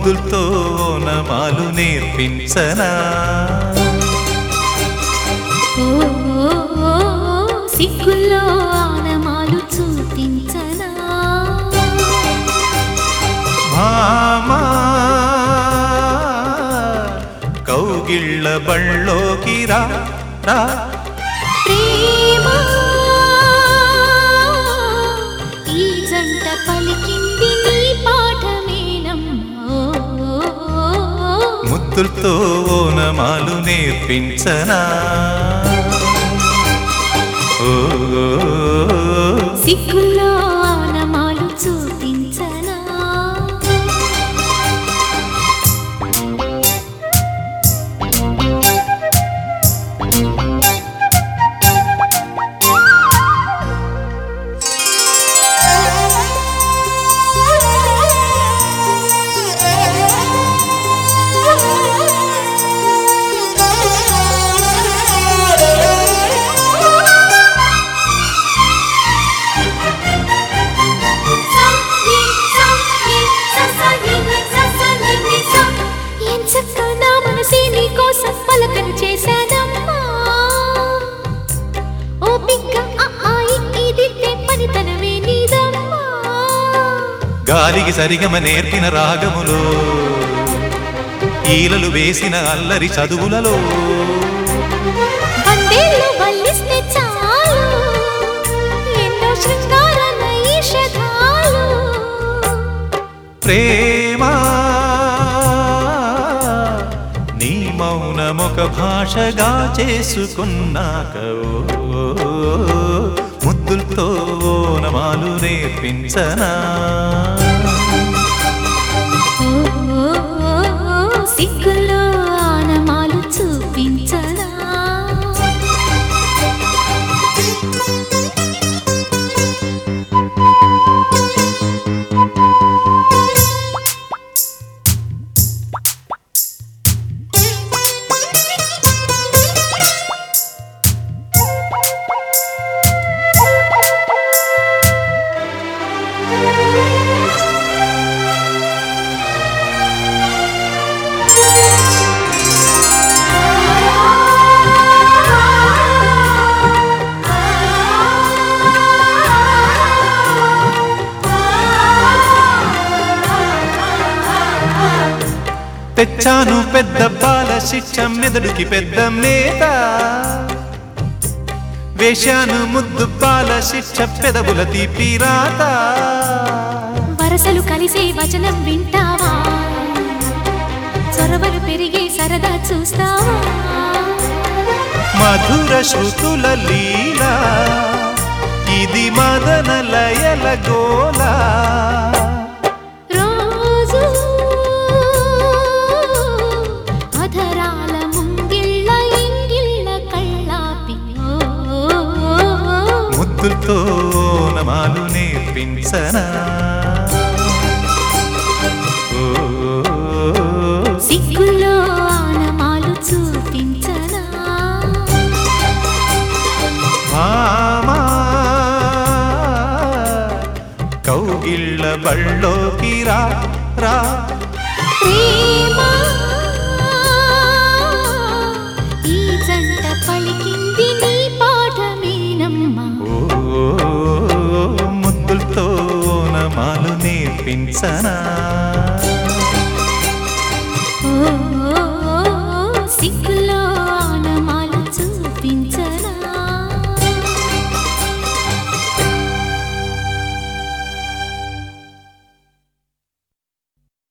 ముద్దులతో నమాలు నేర్పించనా ఓ ఓ, ఓ, సిగ్గుల్లో ఆనమాలు చూపించనా భామా కౌగిళ్ళ బళ్ళోకి రా రా ప్రేమ ఈ జంట పలికింది నీ పాఠమేనమ్మా ఓ, ఓ, ఓ, ముద్దులతో నమాలు నేర్పించనా ఓ సిగ్గుల్లో ఆనమాలు చూపించనా ఎంచక్క నా మనసే నీకోసం పలకలు చేశానమ్మా ఓ పిక్క ఆ ఆ ఇ ఈ దిద్దే పనితనమే నీదమ్మా గాలికి సరిగమ నేర్పిన రాగములో ఈలలు వేసిన అల్లరి చదువులలో వందేళ్ళు వల్లిస్తే చాలు ఎన్నో శృంగార నైషధాలు ప్రేమ నీ మౌనమొక భాషగా చేసుకున్నాక ఓ, ముద్దులతో నమాలు నేర్పించనా ఓ, ఓ, ఓ, సిగ్గుల్లో ఆనమాలు చూపించనా తెచ్చాను పెద్ద బాల శిక్ష మెదడుకి పెద్ద మేత వేశాను ముద్దు బాల శిక్ష పెదవుల తీపి రాత వరసలు కలిసే వచనం వింటావా చొరవలు పెరిగే సరదా చూస్తావా మధుర శృతుల లీల ఇది మదన లయల గోలా రోజు అధరాల ముంగిళ్ళ ఇంగిళ్ళ కళ్ళాపి ఓ, ఓ, ఓ, ముద్దులతో నమాలు నేర్పించనా ఓ, సిగ్గుల్లో ఆనమాలు చూపించనా భామా కౌగిళ్ళ బళ్ళోకి రా రా ప్రేమ ఈ జంట పలికింది నీ పాఠమేనమ్మా ఓ ముద్దులతో నమాలు నేర్పించనా